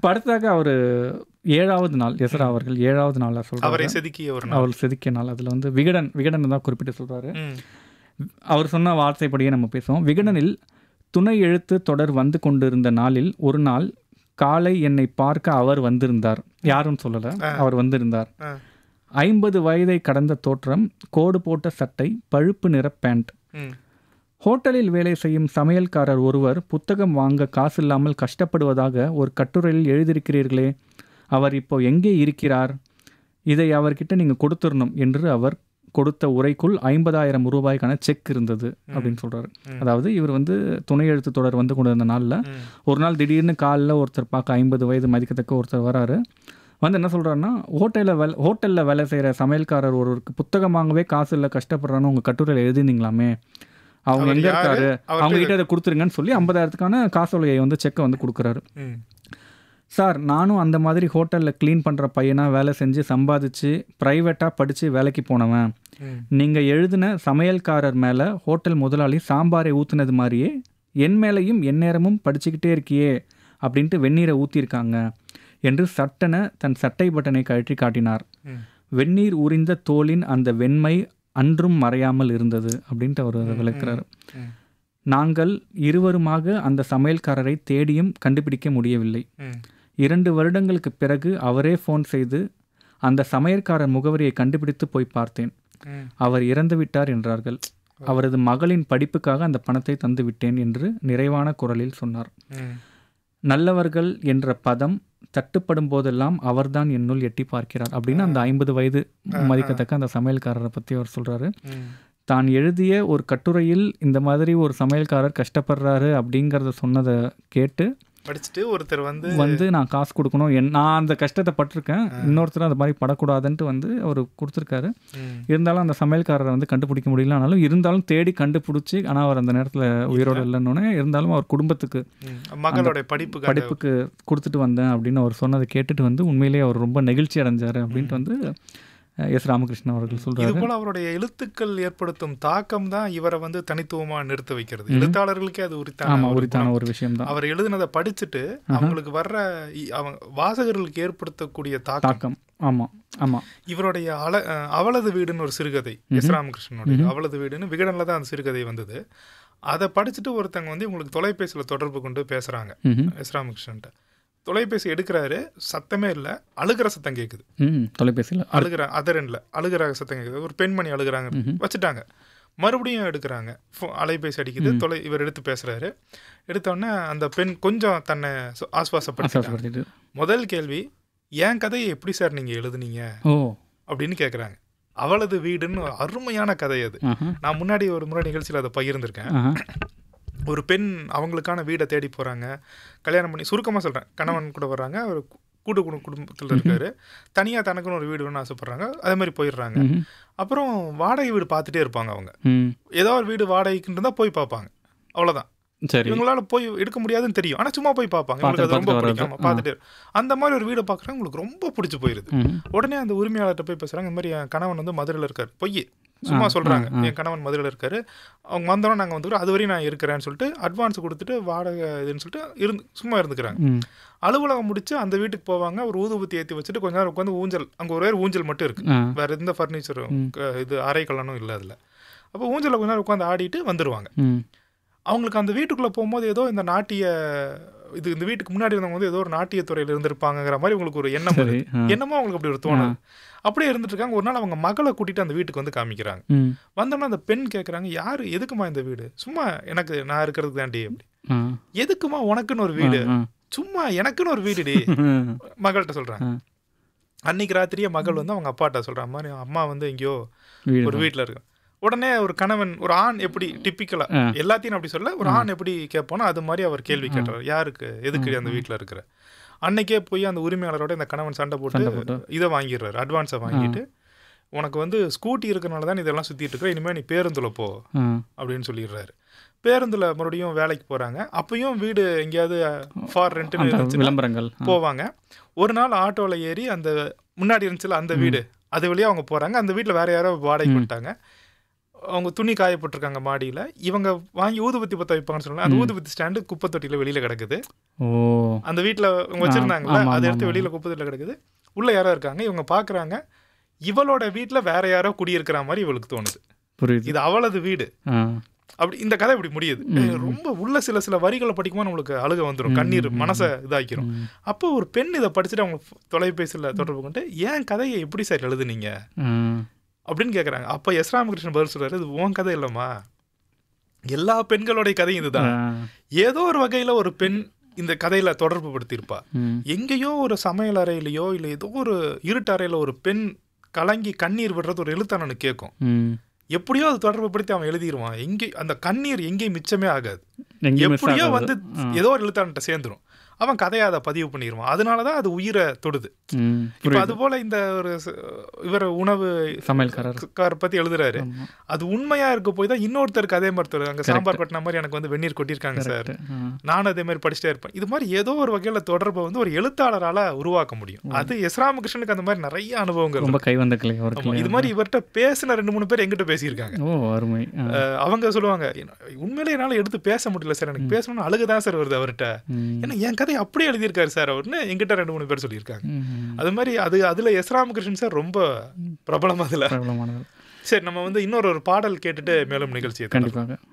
இப்போ அடுத்ததாக அவர் ஏழாவது நாள் எஸ்ரா அவர்கள் ஏழாவது நாளாக அவரை சொல்கிறாரு செதுக்கிய ஒரு நாள் அவர் செதுக்கிய நாள் அதில் வந்து விகடன் விகடன் தான் குறிப்பிட்டு சொல்கிறாரு ம், அவர் சொன்ன வார்த்தைப்படியே நம்ம பேசுவோம் விகடனில் துணை எழுத்து தொடர் வந்து கொண்டிருந்த நாளில் ஒரு நாள் காலை என்னை பார்க்க அவர் வந்திருந்தார் யாரும் சொல்லலை அவர் வந்திருந்தார் ஆ, ஐம்பது வயதை கடந்த தோற்றம் கோடு போட்ட சட்டை பழுப்பு நிற பேண்ட் ம், ஹோட்டலில் வேலை செய்யும் சமையல்காரர் ஒருவர் புத்தகம் வாங்க காசில்லாமல் கஷ்டப்படுவதாக ஒரு கட்டுரையில் எழுதியிருக்கிறீர்களே அவர் இப்போ எங்கே இருக்கிறார் இதை அவர்கிட்ட நீங்கள் கொடுத்துடணும் என்று அவர் கொடுத்த உரைக்குள் ஐம்பதாயிரம் ரூபாய்க்கான செக் இருந்தது அப்படின்னு சொல்றாரு ம். அதாவது இவர் வந்து துணை எழுத்து தொடர் வந்து கொண்டிருந்த நாளில் ம், ஒரு நாள் திடீர்னு காலில் ஒருத்தர் பார்க்க ஐம்பது வயது மதிக்கத்தக்க ஒருத்தர் வராரு வந்து என்ன சொல்கிறாருன்னா ஹோட்டலில் வேலை ஹோட்டலில் வேலை செய்கிற சமையல்காரர் ஒருவருக்கு புத்தகம் வாங்கவே காசு இல்லை கஷ்டப்படுறான்னு உங்கள் கட்டுரையில் எழுதிருந்தீங்களாமே அவங்க அவர் எங்கே யாரு? இருக்காரு அவர்கிட்ட அவங்க கிட்ட இதை கொடுத்துருங்கன்னு சொல்லி ஐம்பதாயிரத்துக்கான காசோலையை வந்து செக்கை வந்து கொடுக்குறாரு ம், சார் நானும் அந்த மாதிரி ஹோட்டலில் க்ளீன் பண்ணுற பையனாக வேலை செஞ்சு சம்பாதிச்சு ப்ரைவேட்டாக படித்து வேலைக்கு போனவன் ம், நீங்கள் எழுதின சமையல்காரர் மேலே ஹோட்டல் முதலாளி சாம்பாரை ஊற்றுனது மாதிரியே என் மேலேயும் எந்நேரமும் படிச்சுக்கிட்டே இருக்கியே அப்படின்ட்டு வெந்நீரை ஊற்றிருக்காங்க என்று சட்டென தன் சட்டை பட்டனை கழற்றி காட்டினார் ம். வெந்நீர் உரிந்த தோலின் அந்த வெண்மை அன்றும் மறையாமல் இருந்தது அப்படின்ட்டு அவர் அதை விளக்குறாரு ம், நாங்கள் இருவருமாக அந்த சமையல்காரரை தேடியும் கண்டுபிடிக்க முடியவில்லை ம், இரண்டு வருடங்களுக்கு பிறகு அவரே ஃபோன் செய்து அந்த சமையற்காரர் முகவரியை கண்டுபிடித்து போய் பார்த்தேன் ம். அவர் இறந்து விட்டார் என்றார்கள் அவரது மகளின் படிப்புக்காக அந்த பணத்தை தந்து விட்டேன் என்று நிறைவான குரலில் சொன்னார் ம், நல்லவர்கள் என்ற பதம் தட்டுப்படும் போதெல்லாம் அவர்தான் என்னுள் எட்டி பார்க்கிறார் அப்படின்னு அந்த ஐம்பது வயது மதிக்கத்தக்க அந்த சமையல்காரரை பற்றி அவர் சொல்றாரு ம். தான் எழுதிய ஒரு கட்டுரையில் இந்த மாதிரி ஒரு சமையல்காரர் கஷ்டப்படுறாரு அப்படிங்கிறத சொன்னதை கேட்டு படிச்சுட்டு ஒருத்தர் வந்து வந்து நான் காசு கொடுக்கணும் என் நான் அந்த கஷ்டத்தை பட்டிருக்கேன் இன்னொருத்தர் அந்த மாதிரி படக்கூடாதுன்ட்டு வந்து அவர் கொடுத்துருக்காரு ம், இருந்தாலும் அந்த சமையல்காரரை வந்து கண்டுபிடிக்க முடியல ஆனாலும் இருந்தாலும் தேடி கண்டுபிடிச்சி ஆனால் அவர் அந்த நேரத்தில் உயிரோடு இல்லைன்னொன்னே இருந்தாலும் அவர் குடும்பத்துக்கு ம். மகளுடைய படிப்புக்காக படிப்புக்கு கொடுத்துட்டு வந்தேன் அப்படின்னு அவர் சொன்னதை கேட்டுட்டு வந்து உண்மையிலேயே அவர் ரொம்ப நெகிழ்ச்சி அடைஞ்சார் அப்படின்ட்டு வந்து அஹ், எஸ் ராமகிருஷ்ணன் அவர்கள் இது சொல்றாரு போல அவருடைய எழுத்துக்கள் ஏற்படுத்தும் தாக்கம் தான் இவரை வந்து தனித்துவமா நிறுத்த வைக்கிறது எழுத்தாளர்களுக்கே அது உரித்தான ஆமா ஒரு உரித்தான குணம். ஒரு விஷயம்தான் அவர் எழுதினதை படிச்சுட்டு அவங்களுக்கு வர்ற இ- அவங்க வாசகர்களுக்கு ஏற்படுத்தக்கூடிய தாக்கம் தாக்கம் ஆமா ஆமா இவருடைய அல அஹ் அவளது வீடுன்னு ஒரு சிறுகதை எஸ் ராமகிருஷ்ணனுடைய அவளது வீடுன்னு விகடனில் தான் அந்த சிறுகதை வந்தது அதை படிச்சுட்டு ஒருத்தங்க வந்து உங்களுக்கு தொலைபேசியில் தொடர்பு கொண்டு பேசுறாங்க ம் எஸ் ராமகிருஷ்ணன்ட்ட தொலைபேசி எடுக்கிறாரு சத்தமே இல்லை அழுகிற சத்தம் கேட்குது ம் தொலைபேசியில் அழுகிற அதர் எண்ட்ல அழுகிற சத்தம் கேட்குது ஒரு பெண்மணி அழுகுறாங்க வச்சுட்டாங்க மறுபடியும் எடுக்கிறாங்க ஃபோ- அலைபேசி அடிக்குது தொலை இவர் எடுத்து பேசுறாரு எடுத்த உடனே அந்த பெண் கொஞ்சம் தன்னை சு- ஆஸ்வாசப்படுத்திட்டாங்க ஆசாசப்படுத்திட்டு முதல் கேள்வி என் கதையை எப்படி சார் நீங்க எழுதுனீங்க ஓ அப்படின்னு கேட்குறாங்க அவளது வீடுன்னு ஒரு அருமையான கதை அது ஆஹா நான் முன்னாடி ஒரு முறை நிகழ்ச்சியில் அதை பகிர்ந்திருக்கேன் ஆஹா ஒரு பெண் அவங்களுக்கான வீடை தேடி போகிறாங்க கல்யாணம் பண்ணி சுருக்கமாக சொல்கிறேன் கணவன் கூட வர்றாங்க அவர் கூட்டு குடு குடும்பத்தில் இருக்காரு தனியாக தனக்குன்னு ஒரு வீடு வேணும்னு ஆசைப்பட்றாங்க அதே மாதிரி போயிடுறாங்க ம் அப்புறம் வாடகை வீடு பார்த்துட்டே இருப்பாங்க அவங்க ம் ஏதோ ஒரு வீடு வாடகைக்குன்னு இருந்தால் போய் பார்ப்பாங்க அவ்வளோதான் சரி இவங்களால போய் எடுக்க முடியாதுன்னு தெரியும் ஆனால் சும்மா போய் பார்ப்பாங்க பார்த்து- இவங்களுக்கு அது ரொம்ப பார்த்துட்டு பிடிக்கும் வர்றது. ஆமா, பார்த்துட்டு அந்த மாதிரி ஒரு வீடை பார்க்குறாங்க உங்களுக்கு ரொம்ப பிடிச்சி போயிருது ம் உடனே அந்த உரிமையாளர்கிட்ட போய் பேசுறாங்க இந்த மாதிரி என் கணவன் வந்து மதுரையில் இருக்காரு பொய் சும்மா சொல்றாங்க என் கணவன் மதுரையில் இருக்காரு அவங்க வந்தோம் நாங்கள் வந்துக்கிறோம் அது வரையும் நான் இருக்கிறேன்னு சொல்லிட்டு அட்வான்ஸ் கொடுத்துட்டு வாடகை இதுன்னு சொல்லிட்டு இருந்து சும்மா இருந்துக்கிறாங்க ம் அலுவலகம் முடிச்சு அந்த வீட்டுக்கு போவாங்க ஒரு ஊதுபத்தி ஏற்றி வச்சுட்டு கொஞ்ச நேரம் உட்காந்து ஊஞ்சல் அங்கே ஒரே ஒரு ஊஞ்சல் மட்டும் இருக்கு ஆ வேற எந்த ஃபர்னிச்சரும் இது அறை கல்லனும் இல்லை அதில் அப்போ ஊஞ்சலில் கொஞ்ச நேரம் உட்காந்து ஆடிட்டு வந்துடுவாங்க ம் அவங்களுக்கு அந்த வீட்டுக்குள்ளே போகும்போது ஏதோ இந்த நாட்டிய இது இந்த வீட்டுக்கு முன்னாடி இருந்தவங்க வந்து ஏதோ ஒரு நாட்டியத்துறையில் இருந்திருப்பாங்கிற மாதிரி உங்களுக்கு ஒரு எண்ணம் சரி வருது. ஆ என்னமோ அவங்களுக்கு அப்படி ஒரு தோணுது அப்படியே இருந்துட்டு இருக்காங்க ஒரு நாள் அவங்க மகளை கூட்டிட்டு அந்த வீட்டுக்கு வந்து காமிக்கிறாங்க ம் வந்தோன்னா அந்த பெண் கேட்குறாங்க யாரு எதுக்குமா இந்த வீடு சும்மா எனக்கு நான் இருக்கிறதுக்கு தாண்டி அப்படி ஆ எதுக்குமா உனக்குன்னு ஒரு வீடு ஆ சும்மா எனக்குன்னு ஒரு வீடுடி ம் மகள்கிட்ட சொல்றாங்க ஆ. அன்னைக்கு ராத்திரியே மகள் வந்து அவங்க அப்பாட்ட சொல்ற மாதிரி அம்மா வந்து எங்கேயோ வீடு ஒரு வீட்டில் இருக்கு உடனே ஒரு கணவன் ஒரு ஆண் எப்படி டிப்பிக்கலா ஆ. எல்லாத்தையும் அப்படி சொல்ல ஒரு ஆண் எப்படி கேட்போனோ அது மாதிரி அவர் கேள்வி கேட்டார் யாருக்கு எதுக்கு அந்த வீட்டில் இருக்கிற அன்னைக்கே போய் அந்த உரிமையாளரோட இந்த கணவன் சண்டை சண்டை போட்டு போட்டு. இதை வாங்கிடுறாரு அட்வான்ஸை வாங்கிட்டு உனக்கு வந்து ஸ்கூட்டி இருக்கனால தான் இதெல்லாம் சுத்திட்டு இருக்க இனிமேல் நீ பேருந்துல போ ஆ அப்படின்னு சொல்லிடுறாரு பேருந்துல மறுபடியும் வேலைக்கு போறாங்க அப்பயும் வீடு எங்கேயாவது ஃபார் ரெண்ட்னு அந்த இருந்துச்சுன்னா விளம்பரங்கள் ஆ. போவாங்க ஒரு நாள் ஆட்டோல ஏறி அந்த முன்னாடி இருந்துச்சுல அந்த வீடு அது வழியா அவங்க போறாங்க அந்த வீட்டில் வேற யாரோ வாடகை பண்ணிட்டாங்க அவங்க துணி காயப்பட்டிருக்காங்க மாடியில் இவங்க வாங்கி ஊதுபத்தி பற்ற வைப்பாங்கன்னு சொல்லலாம் அந்த ஊதுபத்தி ஸ்டாண்டு குப்பை தொட்டியில் வெளியில் கிடக்குது ஓ அந்த வீட்டில் அவங்க வச்சுருந்தாங்கல்ல ஆமா, அதை ஆமா, எடுத்து ஆமா. வெளியில் குப்பை தொட்டியில் கிடக்குது உள்ளே யாரோ இருக்காங்க இவங்க பார்க்குறாங்க இவளோட வீட்டில் வேற யாரோ குடியிருக்கிற மாதிரி இவளுக்கு தோணுது புரியுது இது அவளது வீடு ஆ அப்படி இந்த கதை இப்படி முடியுது ரொம்ப உள்ள சில சில வரிகளை படிக்கும்போது நம்மளுக்கு அழுக வந்துடும் கண்ணீர் மனசை இதாக்கிரும் ம். அப்போ ஒரு பெண் இதை படிச்சுட்டு அவங்க தொலைபேசியில் தொடர்பு கொண்டு ஏன் கதையை எப்படி சார் எழுதுனீங்க ஆ அப்படின்னு கேட்குறாங்க அப்போ எஸ் ராமகிருஷ்ணன் பதில் சொல்றாரு இது உன் கதை இல்லைம்மா எல்லா பெண்களுடைய கதையும் இதுதான் ஆ. ஏதோ ஒரு வகையில் ஒரு பெண் இந்த கதையில தொடர்பு படுத்தியிருப்பா ம். எங்கேயோ ஒரு சமையல் அறையிலையோ இல்லை ஏதோ ஒரு இருட்டு அறையில ஒரு பெண் கலங்கி கண்ணீர் விடுறது ஒரு எழுத்தானு கேட்கும் ம். எப்படியோ அது தொடர்பு படுத்தி அவன் எழுதிடுவான் எங்கே அந்த கண்ணீர் எங்கேயும் மிச்சமே ஆகாது எங்கேயும் miss எப்படியோ ஆகாது. வந்து ஆ. ஏதோ ஒரு எழுத்தாண்ட சேர்ந்துரும் அவன் கதையை அதை பதிவு பண்ணிடுவான் அதனால தான் அது உயிரை தொடுது ம். இப்போ புரியுது அது போல இந்த ஒரு ச- இவர் உணவு சமையல்காரர் கார் பத்தி எழுதுறாரு ஆமா. அது உண்மையா இருக்க போய் தான் இன்னொருத்தருக்கு அதே மாதிரி தருது அங்க சாம்பார் கொட்டின மாதிரி எனக்கு வந்து வெந்நீர் கொட்டியிருக்காங்க சார் Correct. ஆ. நானும் அதே மாதிரி படிச்சுட்டே இருப்பேன் இது மாதிரி ஏதோ ஒரு வகையில தொடர்பை வந்து ஒரு எழுத்தாளரால உருவாக்க முடியும் அது எஸ் ராமகிருஷ்ணனுக்கு அந்த மாதிரி நிறைய அனுபவங்கள் ரொம்ப கைவந்த கலை ஆமா, அவருக்கு இது மாதிரி இவர்கிட்ட பேசின ரெண்டு மூணு பேர் எங்கிட்ட பேசியிருக்காங்க ஓ அருமை ஆ. அஹ் அவங்க சொல்லுவாங்க "என்ன- உண்மையிலே என்னால எடுத்து பேச முடியல சார் எனக்கு பேசணும்னு அழுகுதான் சார் வருது அவர்கிட்ட ம். ஏன்னா என் கதை அப்படியே எழுதியிருக்காரு சார் அவர்னு எங்கிட்ட ரெண்டு மூணு பேர் சொல்லியிருக்காங்க ம். அது மாதிரி அது அதுல எஸ் ராமகிருஷ்ணன் சார் ரொம்ப பிரபலம் அதுல பிரபலமானது சரி நம்ம வந்து இன்னொரு ஒரு பாடல் கேட்டுட்டு மேலும் நிகழ்ச்சியை தொடரலாம். கண்டிப்பாக